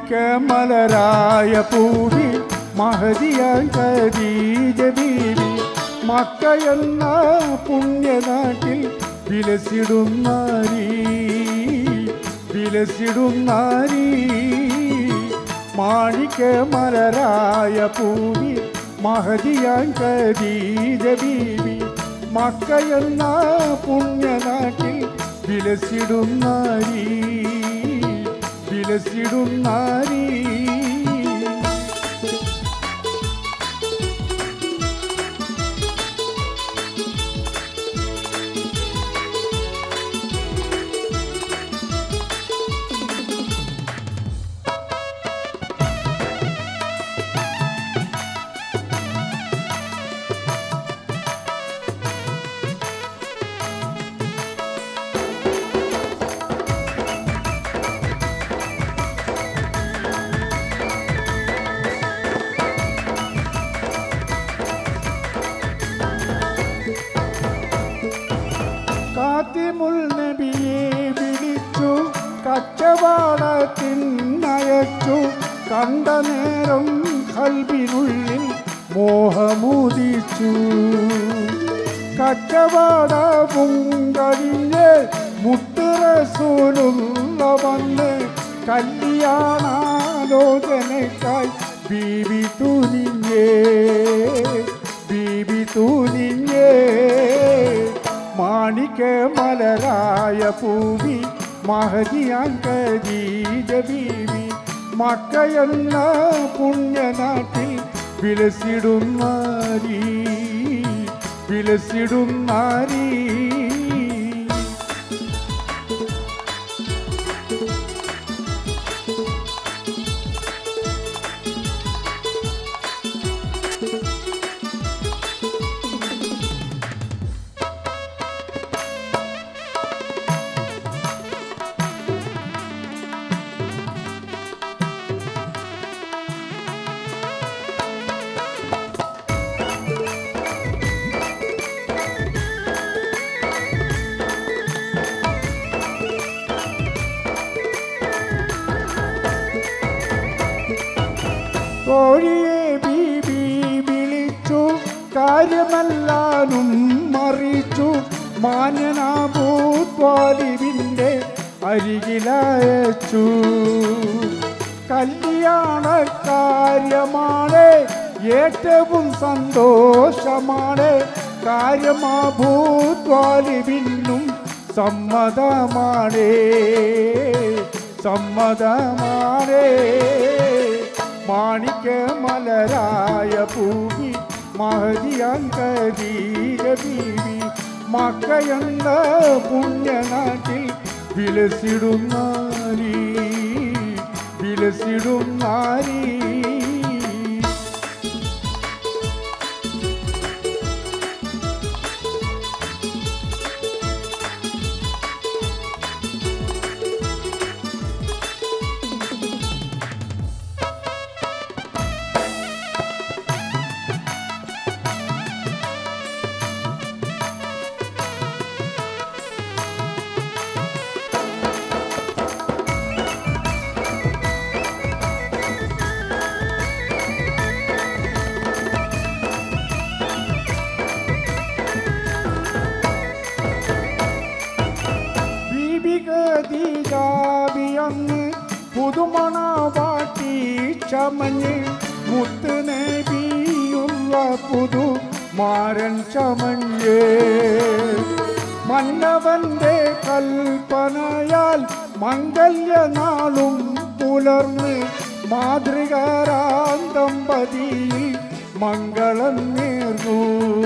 മാണിക്യമലരായ പൂവി മഹതിയായി ഖദീജ ബീവി Mecca എന്ന പുണ്യനാട്ടിൽ വിലസിടുന്നാരീ വിലസിടുന്നാരീ മാണിക്യമലരായ പൂവി മഹതിയായി ഖദീജ ബീവി Mecca എന്ന പുണ്യനാട്ടിൽ വിലസിടുന്നാരീ വിലസിടുന്നാരീ കാത്തിമുൽ നബിയെ വിളിച്ചു കച്ചവാടത്തിനയച്ചു കണ്ട നേരം കൽവിനുള്ളിൽ മോഹമുദിച്ചു കച്ചവാടവും കഴിഞ്ഞ് മുത്തുറസൂലുള്ള വന്ന് കല്യാണാലോചനക്കായി ബീവി തുനിഞ്ഞേ ബീവി തുനിഞ്ഞേ മാണിക്ക മലരായ പൂവി മഹതിയാൻ കരീജ ബീവി മക്ക എന്ന പുണ്യനാട്ടിൽ വിലസിടുന്നാരീ വിലസിടുന്നാരീ കോഴിയെ ബീബി വിളിച്ചു കാര്യമെല്ലാനും മറിച്ചു മാന്യനാഭൂത്വാലിവിൻ്റെ അരികിലയച്ചു കല്യാണ കാര്യമാണ് ഏറ്റവും സന്തോഷമാണ് കാര്യമാഭൂത്വാലിവിനും സമ്മതമാണേ സമ്മതമാണേ മാണിക്ക മലരായ പൂവി മഹതിയാൻ കരീര ബീവി മക്ക എന്ന പുണ്യനാട്ടിൽ വിലസിടുന്നാരീ വിലസിടുന്നാരീ ബീബികീകാവിയന്ന് പുതുമണവാട്ടി ചമഞ്ഞ് മുത്ത് നബിയുള്ള പുതു മാരൻ ചമഞ്ഞ് മന്നവന്റെ കൽപ്പനയാൽ മംഗല്യനാളും പുലർന്ന് മാതൃകാരാം ദമ്പതിയിൽ മംഗളം നേർന്നു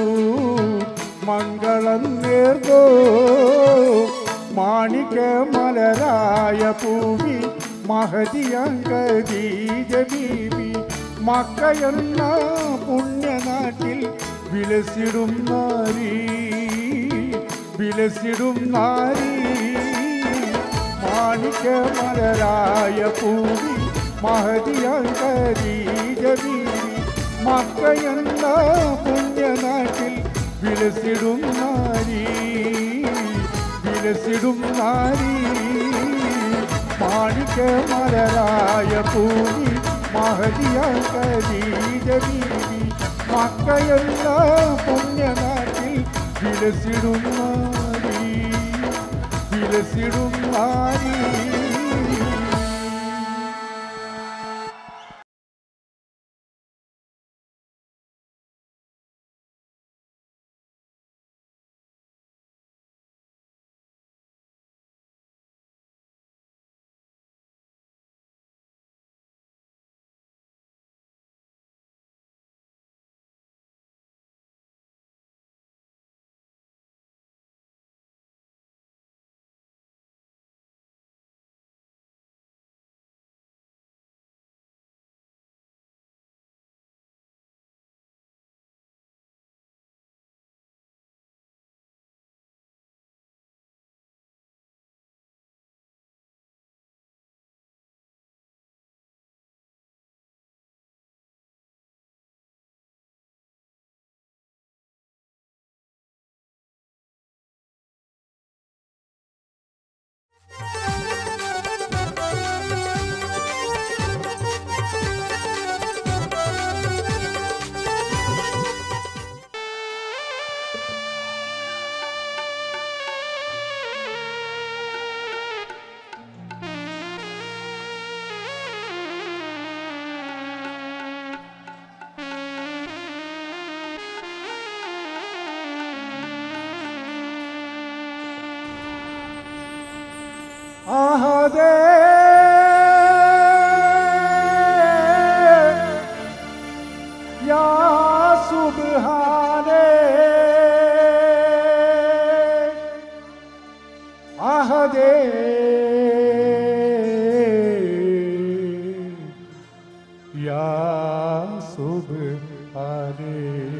മംഗളം നേർന്നു മാണിക്ക മലരായ പൂവി മഹതിയങ്കരീജ ബീവി മക്ക എന്ന പുണ്യനാട്ടിൽ വിലസിടും നാരീ വിലസിടും നാരീ മാണിക്ക മലരായ പൂവി മഹതിയങ്കരീജ ബീവി മക്ക എന്ന പുണ്യനാട്ടിൽ വിലസിടും നാരീ വിലസിടും നാരീ മാ മാണിക്യമലരായ പൂവി മഹതിയ കരീജ ബീവി മക്കയുള്ള പുണ്യനാട്ടിൽ വിലസിടുന്നാരി വിലസിടുന്നാരി ആഹദേ യാ സുബ്ഹാനേ ആഹദേ യാ സുബ്ഹാനേ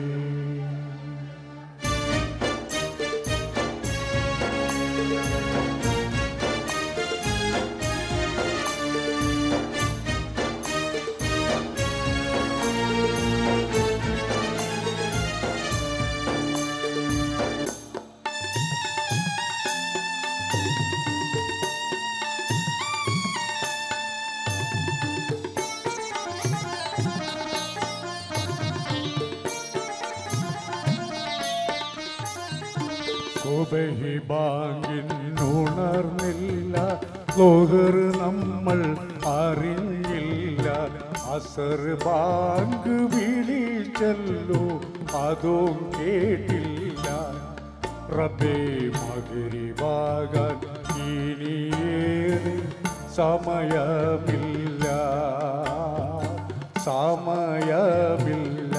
സുബഹി ബാങ്കിന്നുണർന്നില്ല ലോഹർ നമ്മൾ അറിഞ്ഞില്ല അസർ ബാങ്ക് വിളിച്ചല്ലോ അതും കേട്ടില്ല റബേ മകരിവാകാൻ ഇനിയേറെ സമയമില്ല സമയമില്ല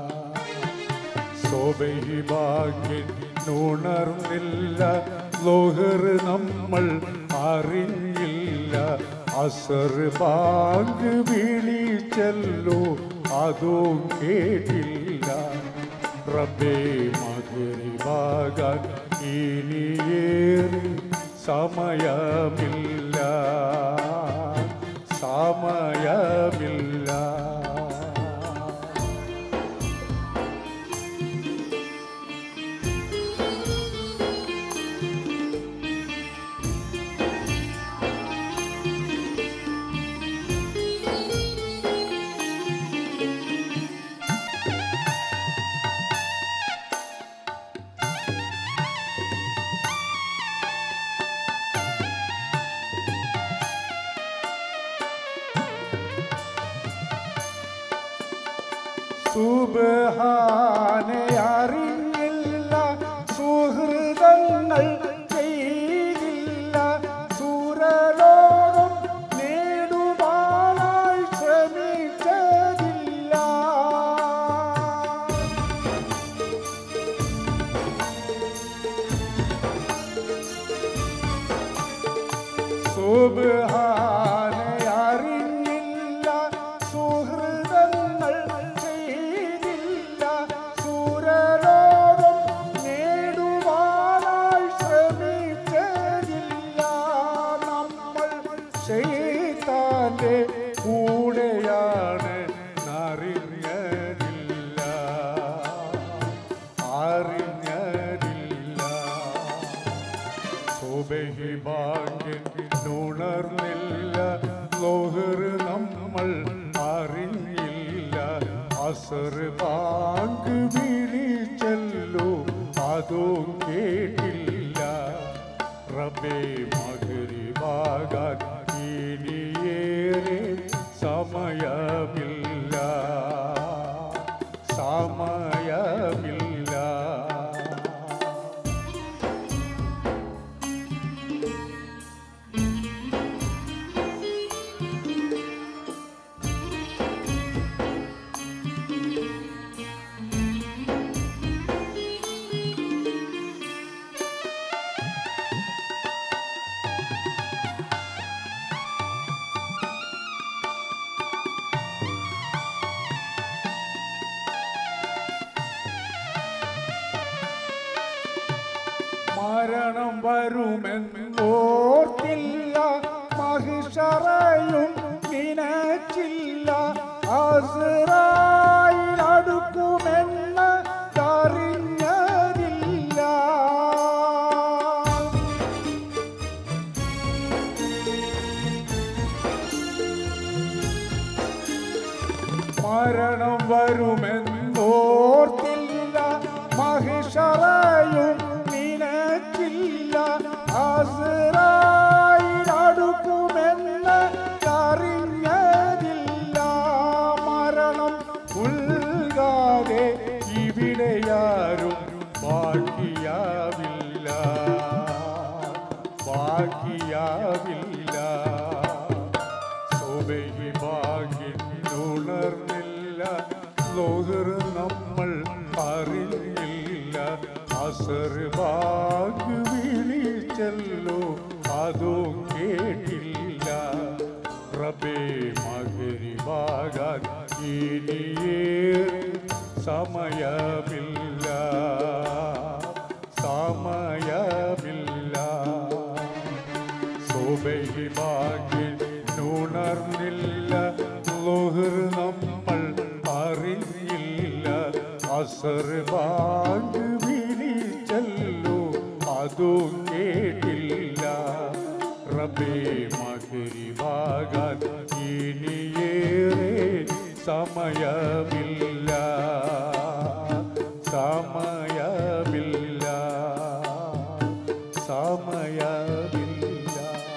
സോബഹി ഭാഗ്യൻ ഉണർന്നില്ല ലോഹർ നമ്മൾ അറിഞ്ഞില്ല അസർ ബാങ്ക് വിളിച്ചല്ലോ അതും കേട്ടില്ല റബ്ബേ മകരിവാകാൻ ഇനിയേറെ സമയമില്ല സമയമില്ല സുബഹാനെ അറിഞ്ഞില്ല സുഹൃതങ്ങൾ ചെയ്തില്ല സൂരലോകം നേടുവാനായി ശ്രമിച്ചതില്ല സുബ്ഹാനെ അറിഞ്ഞില്ല സുഹൃതങ്ങൾ ചെയ്തില്ല സൂരലോകം നേടുവാനായി ശ്രമിച്ചതില്ല നമ്മൾ ചെയ്താന്റെ കൂടെയാണ് അറിഞ്ഞതില്ല അറിഞ്ഞതില്ല സുബഹി ഭാഗ്യൻ ഉണർന്നില്ല അസർ ബാങ്ക് വിളിച്ചല്ലോ അതും കേട്ടില്ല റബ്ബേ മകരിവാകാൻ ഇനിയേറെ സമയമില്ല സമയമില്ല മരണം വരുമെന്നോർത്തില്ല മഹിഷറയും നിനച്ചില്ല അസുറായിൽ അടുക്കുമെന്ന് അറിഞ്ഞതില്ല മരണം വരുമെന്നോർത്തില്ല മഹിഷറയും നിനച്ചില്ല അസുറായിൽ അടുക്കുമെന്ന് അറിഞ്ഞതില്ല മരണം ഉൾകാതെ ഇവിടെയാരും ബാക്കിയാവില്ല ബാക്കിയാവില്ല സുബഹി ഭാഗ്യനുണർന്നില്ല ലോകർ നമ്മൾ അറിഞ്ഞില്ല അസർ ഭാഗ്യ വിളിച്ചല്ലോ അതോ കേട്ടില്ല റബേ മകരി ഭാഗാൻ ഇനിയേറെ സമയമില്ല സമയമില്ല സുബഹി ഭാഗ്യനുണർന്നില്ല ലോഹർ നമ്മൾ അറിഞ്ഞില്ല അസർ ഭാഗ്യ വിളിച്ചല്ലോ അതോ കേട്ടില്ല റബേ മകരി ഭാഗാൻ ഇനിയേറെ സമയമില്ല സമയമില്ല സമയമില്ല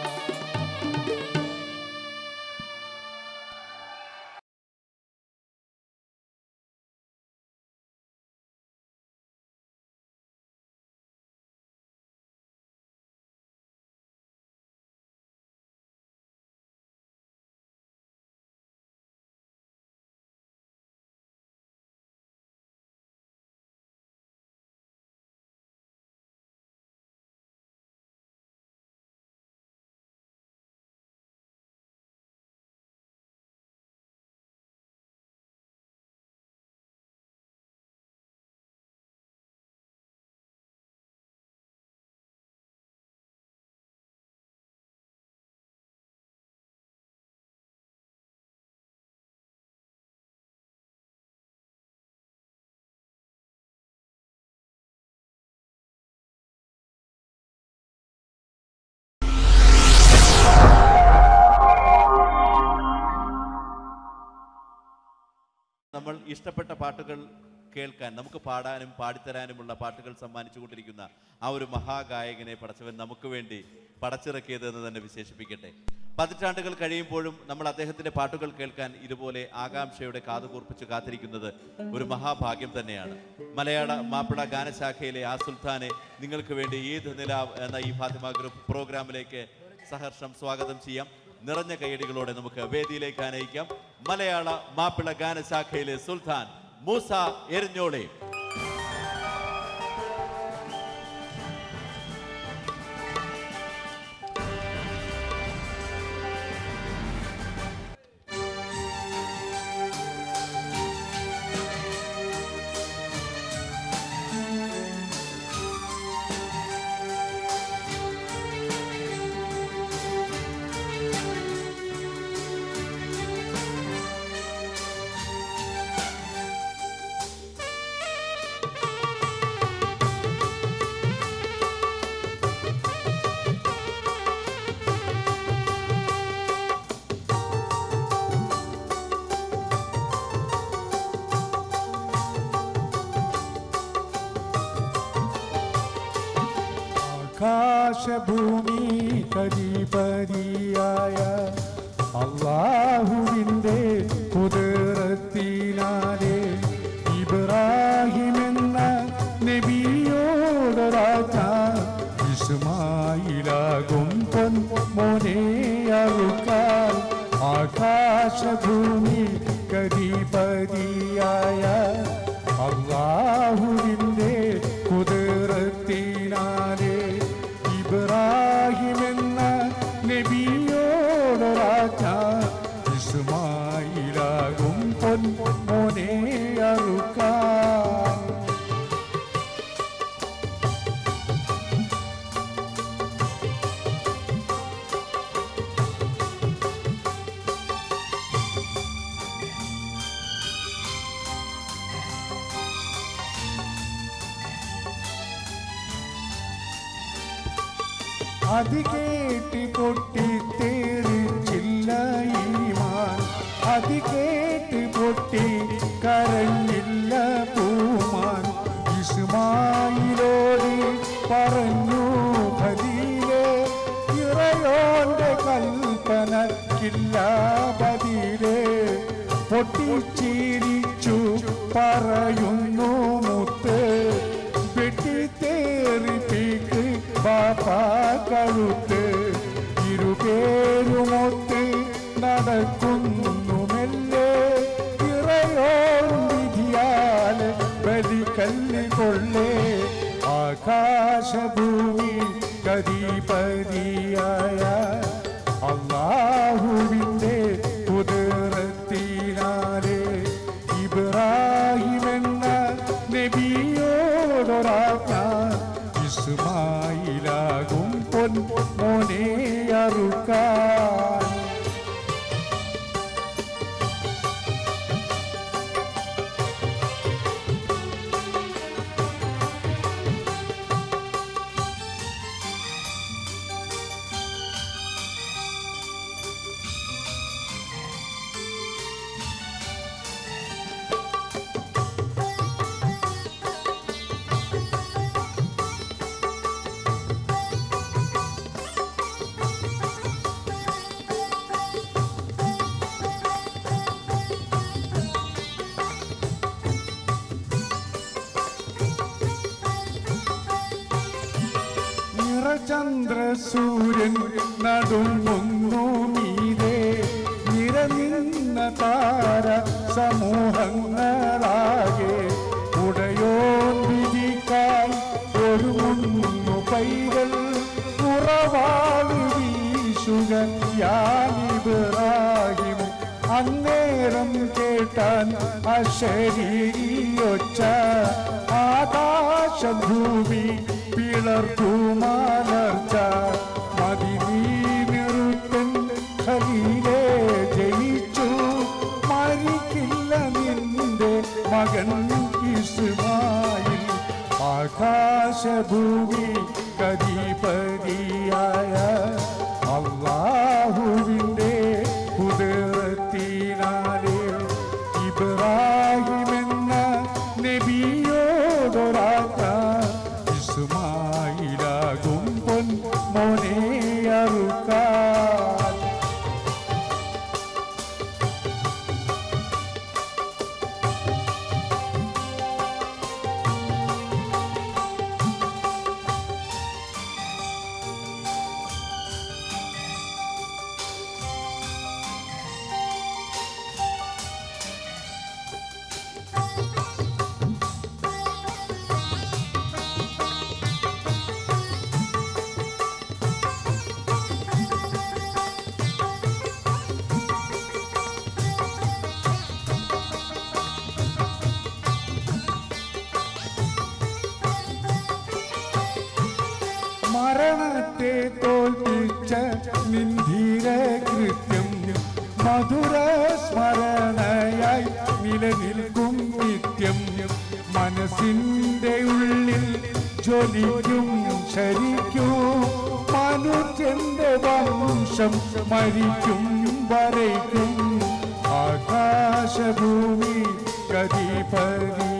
നമ്മൾ ഇഷ്ടപ്പെട്ട പാട്ടുകൾ കേൾക്കാൻ നമുക്ക് പാടാനും പാടിത്തരാനുമുള്ള പാട്ടുകൾ സമ്മാനിച്ചു കൊണ്ടിരിക്കുന്ന ആ ഒരു മഹാഗായകനെ പടച്ചവൻ നമുക്ക് വേണ്ടി പടച്ചിറക്കിയത് എന്ന് തന്നെ വിശേഷിപ്പിക്കട്ടെ പതിറ്റാണ്ടുകൾ കഴിയുമ്പോഴും നമ്മൾ അദ്ദേഹത്തിന്റെ പാട്ടുകൾ കേൾക്കാൻ ഇതുപോലെ ആകാംക്ഷയുടെ കാതുകൂർപ്പിച്ച് കാത്തിരിക്കുന്നത് ഒരു മഹാഭാഗ്യം തന്നെയാണ് മലയാള മാപ്പിള ഗാനശാഖയിലെ ആ സുൽത്താനെ നിങ്ങൾക്ക് വേണ്ടി ഈദ് നിലാവ് എന്ന ഈ ഫാത്തിമ ഗ്രൂപ്പ് പ്രോഗ്രാമിലേക്ക് സഹർഷം സ്വാഗതം ചെയ്യാം നിറഞ്ഞ കൈയടികളോടെ നമുക്ക് വേദിയിലേക്ക് ആനയിക്കാം മലയാള മാപ്പിള ഗാനശാഖയിലെ സുൽത്താൻ മൂസ എരിഞ്ഞോളെ ും ആകാശഭൂമി കരീപരിയായ അള്ളാഹുവിൻ്റെ കുതിരത്തിനാലെ ഇബ്രാഹിം എന്ന നബിയോട് രാജ ഇസ്മായിലാകും പൊൻ മോനെ അറുക്കാൻ ആകാശഭൂമി കരീപരിയായ അള്ളാഹുവിൻ്റെ കുതിരത്തിനാലെ ഇബ്രാഹിം എന്ന നബിയോട് രാജ ഇസ്മായിലാകും പൊൻ മോനെ അറുക്കാൻ അത് കേട്ട് പൊട്ടിത്തേറിച്ചില്ല ഈമാൻ അത് കേട്ട് പൊട്ടി കരഞ്ഞില്ല പൂമാൻ ഇസ്മായിലോട് പറഞ്ഞു ഖലീലേ ഇറയോന്റെ കൽപ്പനക്കില്ല ബദിലേ പൊട്ടിച്ചിരിച്ചു പറയുന്നു മുത്ത് വെട്ടിത്തേറിപ്പിക്ക് ബാപ്പ കഴുത്ത് ഇരുപേരുമൊത്ത് നടക്കുന്നു മെല്ലെ ഇറയോറും വിധിയാൽ ബലിക്കല്ല് കൊള്ളേ ആകാശഭൂമി ഗതിപതിയായ അള്ളാഹുവിൻ്റെ കുതിരത്തിനാലെ ഇബ്രാഹിം എന്ന നബിയോടൊരാജ്ഞ ഇസ്മായിലാകും പൊൻ മോനെ അറുക്കാൻ നിറചന്ദ്ര സൂര്യൻ നടുങ്ങുന്നു മീതെ നിരനിന്ന താര സമൂഹങ്ങളാകെ ഉടയോൻ വിധിക്കാൻ ഒരുങ്ങുന്നു പൈകൾ കുറവാള് വീശുക യാനിബ്രാഹിം അന്നേരം കേട്ടാൻ അശരീയൊച്ച ആകാശഭൂമി പിളർത്തുമാലർച്ച മതി നീ നിറുത്തൻ ഖലീലെ ജയിച്ചു മരിക്കില്ല നിന്റെ മകൻ ഇസ്മായിൽ ആകാശഭൂമി കതിപതിയായ അള്ളാഹുവിൻ്റെ കുതിരത്തിനാലെ ഇബ്രാഹിം എന്ന നബിയോടൊരാക്ക ഇസ്മായിലാകും പൊൻ മോനെ അറുക്കാൻ മരണത്തെ തോൽപ്പിച്ച നിന്ധിര കൃത്യം മധുര സ്മരണയായി നിലനിൽക്കും നിത്യം മനസ്സിന്റെ ഉള്ളിൽ ജ്വലിക്കും ശരിക്കും മനുഷ്യന്റെ വംശം മരിക്കും വരയ്ക്കും ആകാശഭൂമി കതിപരി